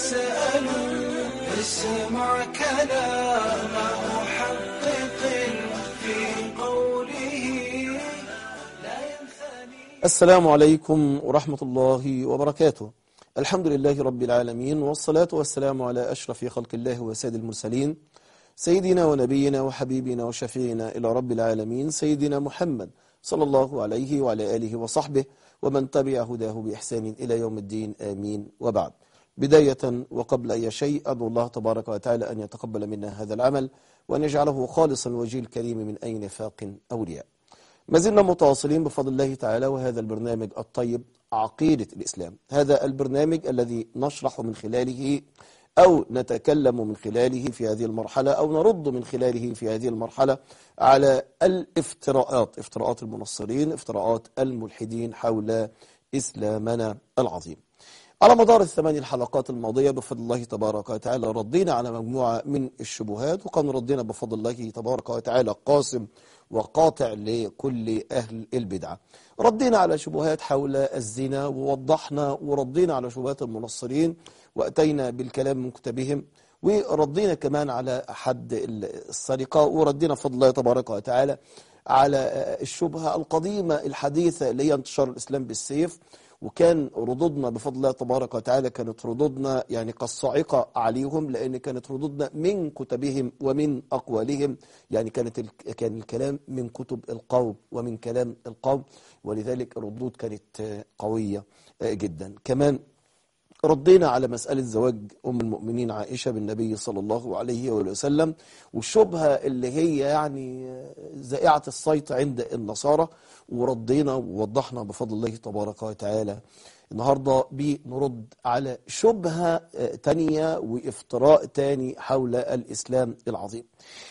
تسأل اسمع كلام محقق في قوله لا ينثني السلام عليكم ورحمة الله وبركاته الحمد لله رب العالمين والصلاة والسلام على أشرف خلق الله وسيد المرسلين سيدنا ونبينا وحبيبنا وشفيعنا إلى رب العالمين سيدنا محمد صلى الله عليه وعلى آله وصحبه ومن تبع هداه بإحسان إلى يوم الدين آمين وبعد بداية وقبل أي شيء أدعو الله تبارك وتعالى أن يتقبل منا هذا العمل وأن يجعله خالصا وجه الكريم من أي نفاق أو رياء ما زلنا متواصلين بفضل الله تعالى وهذا البرنامج الطيب عقيدة الإسلام هذا البرنامج الذي نشرح من خلاله أو نتكلم من خلاله في هذه المرحلة أو نرد من خلاله في هذه المرحلة على الافتراءات افتراءات المنصرين افتراءات الملحدين حول إسلامنا العظيم على مدار الثمان الحلقات الماضية بفضل الله تبارك وتعالى ردينا على مجموعة من الشبهات وكان ردينا بفضل الله تبارك وتعالى قاسم وقاطع لكل أهل البدعة ردينا على شبهات حول الزنا ووضحنا وردينا على شبهات المنصرين وأتينا بالكلام من كتبهم وردينا كمان على حد السرقة وردينا بفضل الله تبارك وتعالى على الشبهة القديمة الحديثة اللي هي انتشار الإسلام بالسيف وكان ردودنا بفضل الله تبارك وتعالى كانت ردودنا يعني كالصاعقة عليهم لأن كانت ردودنا من كتبهم ومن أقوالهم يعني كانت ال... كان الكلام من كتب القوم ومن كلام القوم ولذلك الردود كانت قوية جدا كمان ردينا على مسألة زواج أم المؤمنين عائشة بالنبي صلى الله عليه وسلم والشبهة اللي هي يعني زائعة الصيت عند النصارى وردينا ووضحنا بفضل الله تبارك وتعالى النهاردة بنرد على شبهة تانية وافتراء تاني حول الإسلام العظيم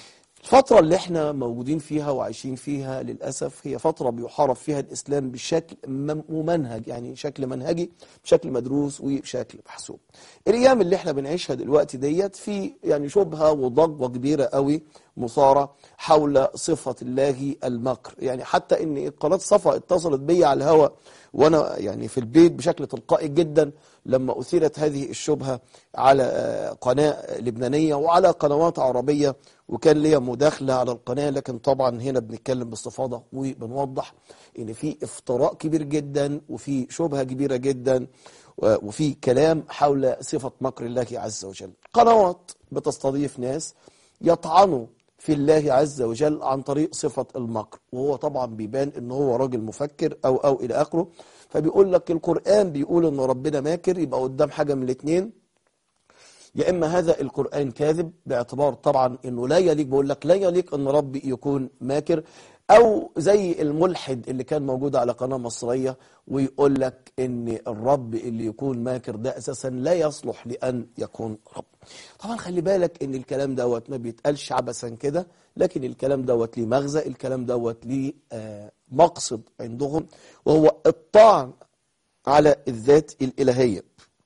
الفترة اللي احنا موجودين فيها وعايشين فيها للأسف هي فترة بيحارب فيها الإسلام بشكل ممنهج يعني شكل منهجي بشكل مدروس وبشكل محسوب الأيام اللي احنا بنعيشها دلوقتي ديت في يعني شبهة وضجة كبيرة قوي مثارة حول صفة الله المكر يعني حتى ان قناة صفا اتصلت بي على الهواء وانا يعني في البيت بشكل تلقائي جدا لما اثيرت هذه الشبهة على قناة لبنانية وعلى قنوات عربية وكان ليا مداخلة على القناة لكن طبعا هنا بنتكلم باستفاضة وبنوضح ان في افتراء كبير جدا وفي شبهة كبيرة جدا وفي كلام حول صفة مكر الله عز وجل قنوات بتستضيف ناس يطعنوا في الله عز وجل عن طريق صفة المكر وهو طبعا بيبان ان هو راجل مفكر او او الى اخره فبيقول لك القرآن بيقول ان ربنا ماكر يبقى قدام حاجة من الاثنين يا اما هذا القرآن كاذب باعتبار طبعا انه لا يليق بقول لك لا يليق ان ربي يكون ماكر او زي الملحد اللي كان موجود على قناة مصرية ويقول لك ان الرب اللي يكون ماكر ده اساسا لا يصلح لان يكون رب طبعا خلي بالك ان الكلام دوت ما بيتقالش عبثا كده لكن الكلام دوت ليه مغزى الكلام دوت ليه آه مقصد عندهم وهو الطعن على الذات الالهيه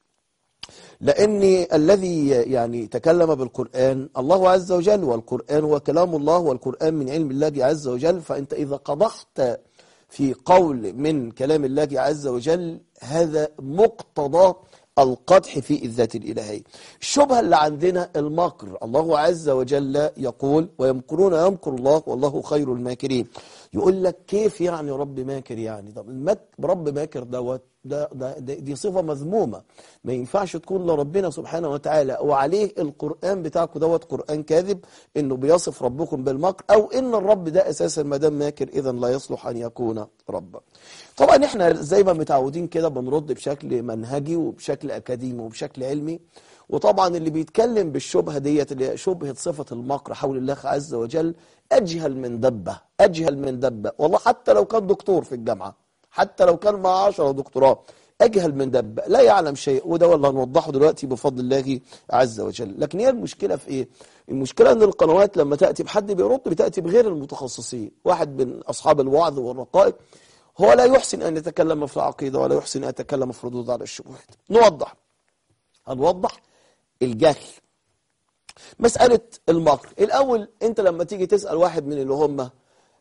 لأن الذي يعني تكلم بالقرآن الله عز وجل والقرآن هو كلام الله والقرآن من علم الله عز وجل فأنت إذا قضحت في قول من كلام الله عز وجل هذا مقتضى القدح في الذات الإلهية الشبهة اللي عندنا المكر الله عز وجل يقول ويمكرون يمكر الله والله خير الماكرين يقول لك كيف يعني رب ماكر يعني طب المك رب ماكر دوت ده, ده, ده دي صفة مذمومة ما ينفعش تكون لربنا سبحانه وتعالى وعليه القرآن بتاعكم دوت قرآن كاذب انه بيصف ربكم بالمكر او ان الرب ده اساسا ما دام ماكر اذا لا يصلح ان يكون ربا طبعا احنا زي ما متعودين كده بنرد بشكل منهجي وبشكل اكاديمي وبشكل علمي وطبعا اللي بيتكلم بالشبهه ديت اللي هي شبهه صفه المكر حول الله عز وجل اجهل من دبه اجهل من دبه والله حتى لو كان دكتور في الجامعه حتى لو كان معاه 10 دكتوراه اجهل من دبه لا يعلم شيء وده اللي هنوضحه دلوقتي بفضل الله عز وجل لكن هي المشكله في ايه المشكله ان القنوات لما تاتي بحد بيرد بتاتي بغير المتخصصين واحد من اصحاب الوعظ والرقائق هو لا يحسن ان يتكلم في العقيده ولا يحسن ان يتكلم في ردود على الشبهات نوضح هنوضح الجهل مسألة المكر الأول أنت لما تيجي تسأل واحد من اللي هم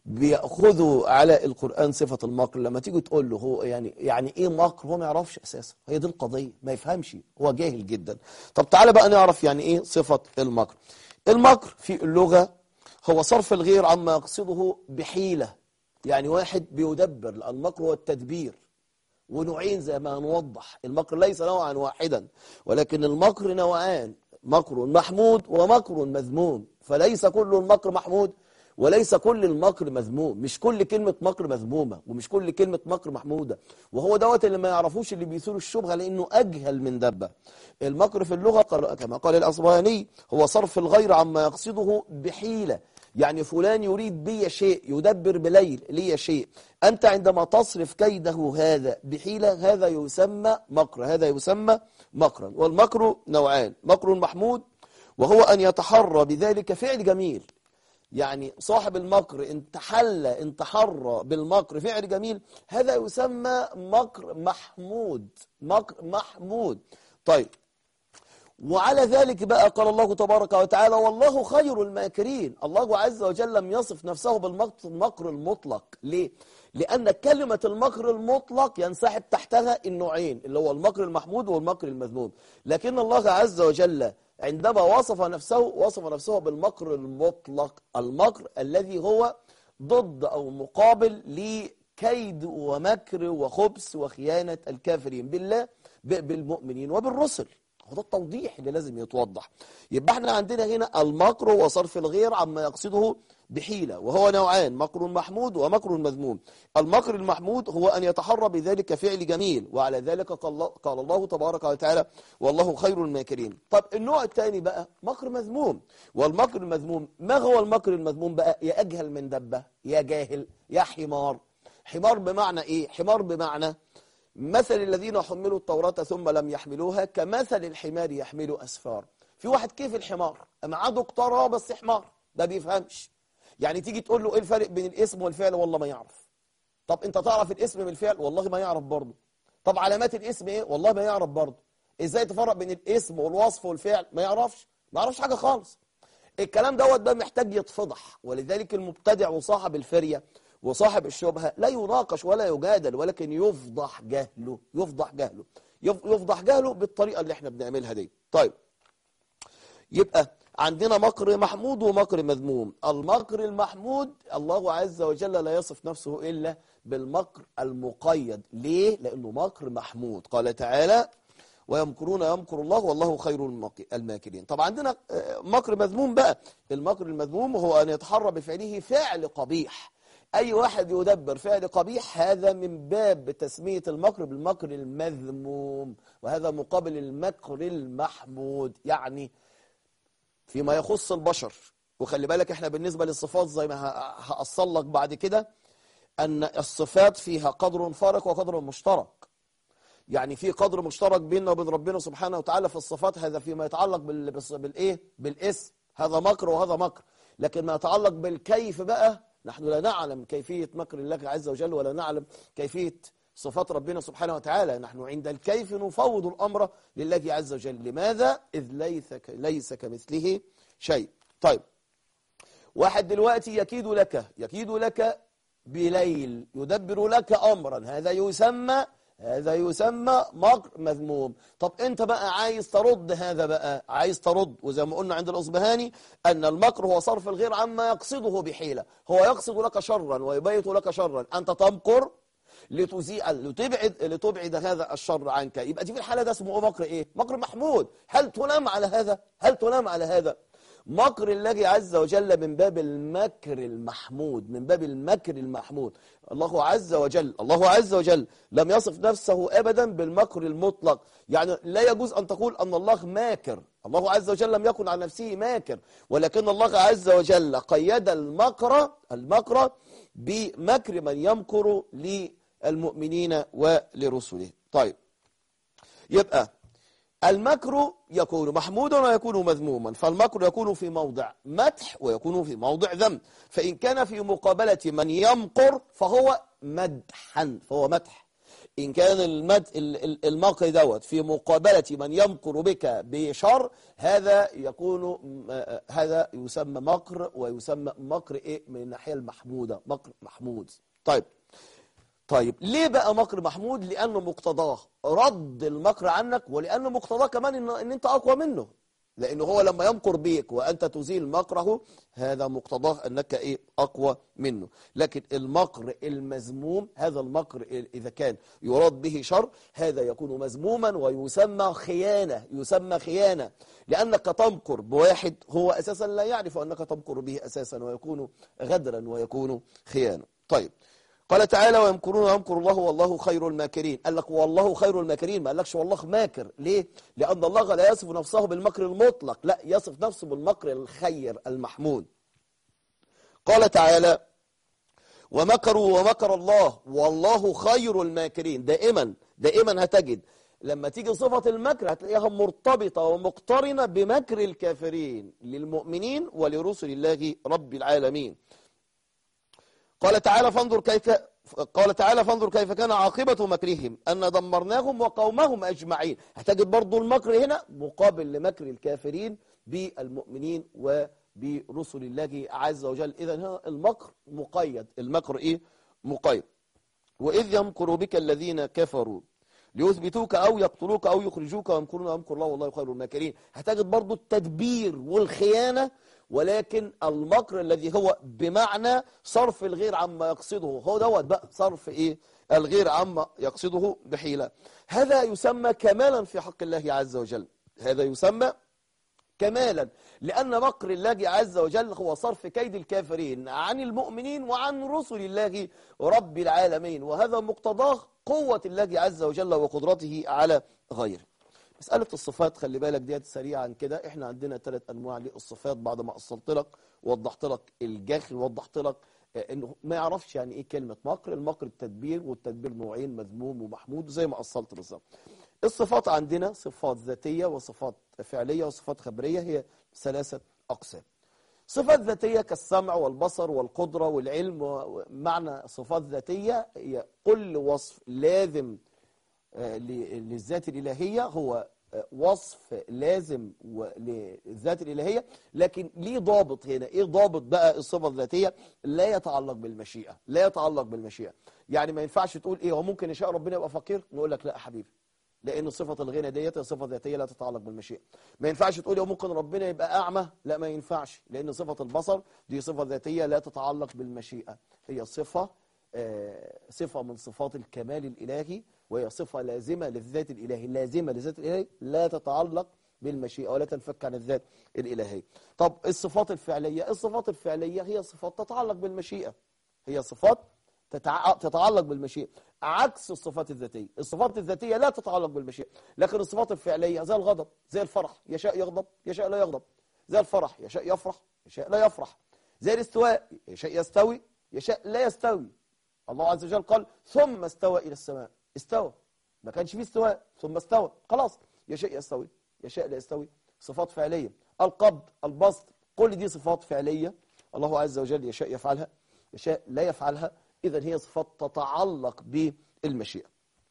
بيأخذوا على القرآن صفة المكر لما تيجي تقول له هو يعني يعني ايه مكر هو ما يعرفش اساسا هي دي القضية ما يفهمش هو جاهل جدا طب تعالى بقى نعرف يعني ايه صفة المكر المكر في اللغة هو صرف الغير عما يقصده بحيلة يعني واحد بيدبر المكر هو التدبير ونوعين زي ما هنوضح المكر ليس نوعا واحدا ولكن المكر نوعان مكر محمود ومكر مذموم فليس كل المكر محمود وليس كل المكر مذموم مش كل كلمة مكر مذمومة ومش كل كلمة مكر محمودة وهو دوت اللي ما يعرفوش اللي بيثير الشبهة لأنه أجهل من دبة المكر في اللغة قال- كما قال الأصبهاني هو صرف الغير عما يقصده بحيلة يعني فلان يريد بي شيء يدبر بليل لي شيء أنت عندما تصرف كيده هذا بحيلة هذا يسمى مكر هذا يسمى مكرا والمكر نوعان مكر محمود وهو أن يتحرى بذلك فعل جميل يعني صاحب المكر ان تحلى ان تحرى بالمكر فعل جميل هذا يسمى مكر محمود مكر محمود طيب وعلى ذلك بقى قال الله تبارك وتعالى والله خير الماكرين الله عز وجل لم يصف نفسه بالمكر المطلق ليه؟ لأن كلمة المكر المطلق ينسحب تحتها النوعين اللي هو المكر المحمود والمكر المذموم لكن الله عز وجل عندما وصف نفسه وصف نفسه بالمكر المطلق المكر الذي هو ضد أو مقابل لكيد ومكر وخبث وخيانة الكافرين بالله ب- بالمؤمنين وبالرسل هو ده التوضيح اللي لازم يتوضح يبقى احنا عندنا هنا المكر وصرف الغير عما يقصده بحيلة وهو نوعان مكر محمود ومكر مذموم المكر المحمود هو أن يتحرى بذلك فعل جميل وعلى ذلك قال الله, قال الله تبارك وتعالى والله خير الماكرين طب النوع الثاني بقى مكر مذموم والمكر المذموم ما هو المكر المذموم بقى يا أجهل من دبة يا جاهل يا حمار حمار بمعنى إيه حمار بمعنى مثل الذين حملوا التوراة ثم لم يحملوها كمثل الحمار يحمل أسفار في واحد كيف الحمار معاه دكتوراه بس حمار ده بيفهمش يعني تيجي تقول له ايه الفرق بين الاسم والفعل والله ما يعرف طب انت تعرف الاسم من الفعل والله ما يعرف برضه طب علامات الاسم ايه والله ما يعرف برضه ازاي تفرق بين الاسم والوصف والفعل ما يعرفش ما يعرفش حاجة خالص الكلام دوت بقى محتاج يتفضح ولذلك المبتدع وصاحب الفرية وصاحب الشبهة لا يناقش ولا يجادل ولكن يفضح جهله يفضح جهله يف- يفضح جهله بالطريقة اللي احنا بنعملها دي طيب يبقى عندنا مكر محمود ومكر مذموم المكر المحمود الله عز وجل لا يصف نفسه إلا بالمكر المقيد ليه؟ لأنه مكر محمود قال تعالى ويمكرون يمكر الله والله خير المك- الماكرين طب عندنا آه، مكر مذموم بقى المكر المذموم هو أن يتحرى بفعله فعل قبيح أي واحد يدبر فعل قبيح هذا من باب تسمية المكر بالمكر المذموم وهذا مقابل المكر المحمود يعني فيما يخص البشر وخلي بالك احنا بالنسبة للصفات زي ما ه- هأصل لك بعد كده أن الصفات فيها قدر فارق وقدر مشترك يعني في قدر مشترك بيننا وبين ربنا سبحانه وتعالى في الصفات هذا فيما يتعلق بال... بال... بالايه بالاسم هذا مكر وهذا مكر لكن ما يتعلق بالكيف بقى نحن لا نعلم كيفية مكر الله عز وجل ولا نعلم كيفية صفات ربنا سبحانه وتعالى نحن عند الكيف نفوض الأمر لله عز وجل لماذا؟ إذ ليس, ك... ليس كمثله شيء طيب واحد دلوقتي يكيد لك يكيد لك بليل يدبر لك أمرا هذا يسمى هذا يسمى مكر مذموم طب انت بقى عايز ترد هذا بقى عايز ترد وزي ما قلنا عند الأصبهاني أن المكر هو صرف الغير عما يقصده بحيلة هو يقصد لك شرا ويبيت لك شرا أنت تمكر لتزيء لتبعد لتبعد هذا الشر عنك يبقى دي في الحالة ده اسمه مكر ايه مكر محمود هل تلام على هذا هل تلام على هذا مكر الله عز وجل من باب المكر المحمود من باب المكر المحمود الله عز وجل الله عز وجل لم يصف نفسه أبدا بالمكر المطلق يعني لا يجوز أن تقول أن الله ماكر الله عز وجل لم يكن عن نفسه ماكر ولكن الله عز وجل قيد المكر المكر بمكر من يمكر للمؤمنين ولرسله طيب يبقى المكر يكون محمودا ويكون مذموما فالمكر يكون في موضع مدح ويكون في موضع ذم فإن كان في مقابلة من يمكر فهو مدحا فهو مدح إن كان المد ال- ال- المكر دوت في مقابلة من يمكر بك بشر هذا يكون م- آه، هذا يسمى مكر ويسمى مكر إيه من الناحية المحمودة مكر محمود طيب طيب ليه بقى مكر محمود لأنه مقتضاه رد المكر عنك ولأنه مقتضاه كمان إن, إن أنت أقوى منه لأنه هو لما يمكر بيك وأنت تزيل مكره هذا مقتضاه أنك إيه أقوى منه لكن المكر المذموم هذا المكر إذا كان يراد به شر هذا يكون مذموما ويسمى خيانة يسمى خيانة لأنك تمكر بواحد هو أساسا لا يعرف أنك تمكر به أساسا ويكون غدرا ويكون خيانة طيب قال تعالى ويمكرون ويمكر الله والله خير الماكرين قال لك والله خير الماكرين ما قالكش والله ماكر ليه لأن الله لا يصف نفسه بالمكر المطلق لا يصف نفسه بالمكر الخير المحمود قال تعالى ومكروا ومكر الله والله خير الماكرين دائما دائما هتجد لما تيجي صفة المكر هتلاقيها مرتبطة ومقترنة بمكر الكافرين للمؤمنين ولرسل الله رب العالمين قال تعالى فانظر كيف قال تعالى فانظر كيف كان عاقبة مكرهم أن دمرناهم وقومهم أجمعين هتجد برضو المكر هنا مقابل لمكر الكافرين بالمؤمنين وبرسل الله عز وجل إذا هنا المكر مقيد المكر إيه مقيد وإذ يمكر بك الذين كفروا ليثبتوك أو يقتلوك أو يخرجوك ويمكرون ويمكر الله والله خير الماكرين هتجد برضو التدبير والخيانة ولكن المكر الذي هو بمعنى صرف الغير عما يقصده هو دوت بقى صرف ايه الغير عما يقصده بحيلة هذا يسمى كمالا في حق الله عز وجل هذا يسمى كمالا لأن مكر الله عز وجل هو صرف كيد الكافرين عن المؤمنين وعن رسل الله رب العالمين وهذا مقتضاه قوة الله عز وجل وقدرته على غيره مسألة الصفات خلي بالك ديت سريعا كده احنا عندنا ثلاث انواع للصفات بعد ما اصلت لك ووضحت لك الجاهل ووضحت لك آه، انه ما يعرفش يعني ايه كلمة مكر المكر التدبير والتدبير نوعين مذموم ومحمود زي ما اصلت بالظبط الصفات عندنا صفات ذاتية وصفات فعلية وصفات خبرية هي ثلاثة أقسام صفات ذاتية كالسمع والبصر والقدرة والعلم ومعنى صفات ذاتية هي كل وصف لازم آه، ل- للذات الإلهية هو آه، وصف لازم و- للذات الإلهية لكن ليه ضابط هنا إيه ضابط بقى الصفة الذاتية لا يتعلق بالمشيئة لا يتعلق بالمشيئة يعني ما ينفعش تقول إيه هو ممكن يشاء ربنا يبقى فقير نقول لك لا يا حبيبي لأن صفة الغنى ديت هي صفة ذاتية لا تتعلق بالمشيئة ما ينفعش تقول هو ممكن ربنا يبقى أعمى لا ما ينفعش لأن صفة البصر دي صفة ذاتية لا تتعلق بالمشيئة هي صفة آه، صفة من صفات الكمال الإلهي وهي صفة لازمة للذات الإلهي لازمة للذات الإلهي لا تتعلق بالمشيئة ولا تنفك عن الذات الإلهية طب الصفات الفعلية الصفات الفعلية هي صفات تتعلق بالمشيئة هي صفات تتع- تتعلق بالمشيئة عكس الصفات الذاتية الصفات الذاتية لا تتعلق بالمشيئة لكن الصفات الفعلية زي الغضب زي الفرح يشاء يغضب يشاء لا يغضب زي الفرح يشاء يفرح يشاء لا يفرح زي الاستواء يشاء يستوي يشاء لا يستوي الله عز وجل قال ثم استوى إلى السماء استوى ما كانش فيه استواء ثم استوى خلاص يشاء يستوي يشاء لا يستوي صفات فعلية القبض البسط كل دي صفات فعلية الله عز وجل يشاء يفعلها يشاء لا يفعلها إذا هي صفات تتعلق بالمشيئة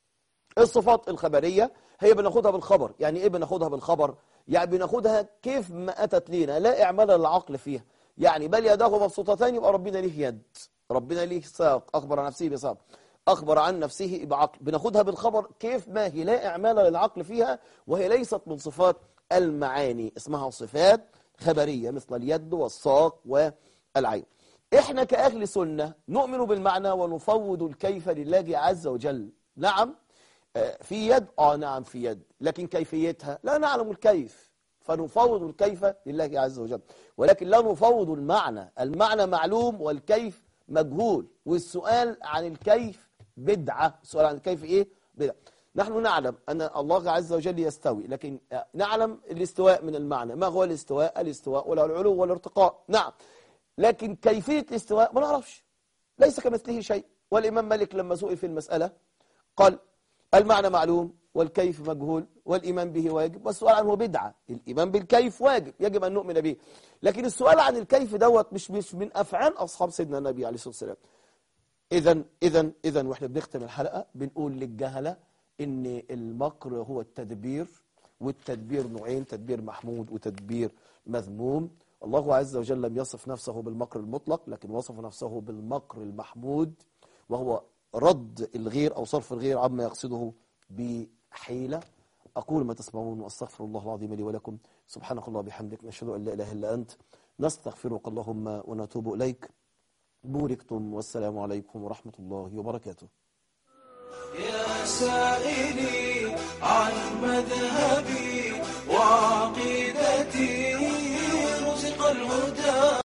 الصفات الخبرية هي بناخدها بالخبر يعني ايه بناخدها بالخبر يعني بناخدها كيف ما أتت لينا لا إعمال للعقل فيها يعني بل يداه مبسوطتان يبقى ربنا ليه يد ربنا ليه ساق أخبر عن نفسه بساق أخبر عن نفسه بعقل بناخدها بالخبر كيف ما هي لا إعمال للعقل فيها وهي ليست من صفات المعاني اسمها صفات خبرية مثل اليد والساق والعين احنا كأهل سنة نؤمن بالمعنى ونفوض الكيف لله عز وجل نعم آه، في يد اه نعم في يد لكن كيفيتها لا نعلم الكيف فنفوض الكيف لله عز وجل ولكن لا نفوض المعنى المعنى معلوم والكيف مجهول والسؤال عن الكيف بدعة السؤال عن الكيف ايه بدعة نحن نعلم أن الله عز وجل يستوي لكن آه، نعلم الاستواء من المعنى ما هو الاستواء الاستواء ولا العلو والارتقاء نعم لكن كيفية الاستواء ما نعرفش ليس كمثله شيء والإمام مالك لما سئل في المسألة قال المعنى معلوم والكيف مجهول والإيمان به واجب والسؤال عنه بدعة الإيمان بالكيف واجب يجب أن نؤمن به لكن السؤال عن الكيف دوت مش مش من أفعال أصحاب سيدنا النبي عليه الصلاة والسلام إذا إذا إذا وإحنا بنختم الحلقة بنقول للجهلة إن المكر هو التدبير والتدبير نوعين تدبير محمود وتدبير مذموم الله عز وجل لم يصف نفسه بالمكر المطلق لكن وصف نفسه بالمكر المحمود وهو رد الغير أو صرف الغير عما يقصده بحيلة أقول ما تسمعون وأستغفر الله العظيم لي ولكم سبحانك الله بحمدك نشهد أن لا إله إلا أنت نستغفرك اللهم ونتوب إليك بوركتم والسلام عليكم ورحمة الله وبركاته يا سائلي عن مذهبي وعقيدتي رزق الهدى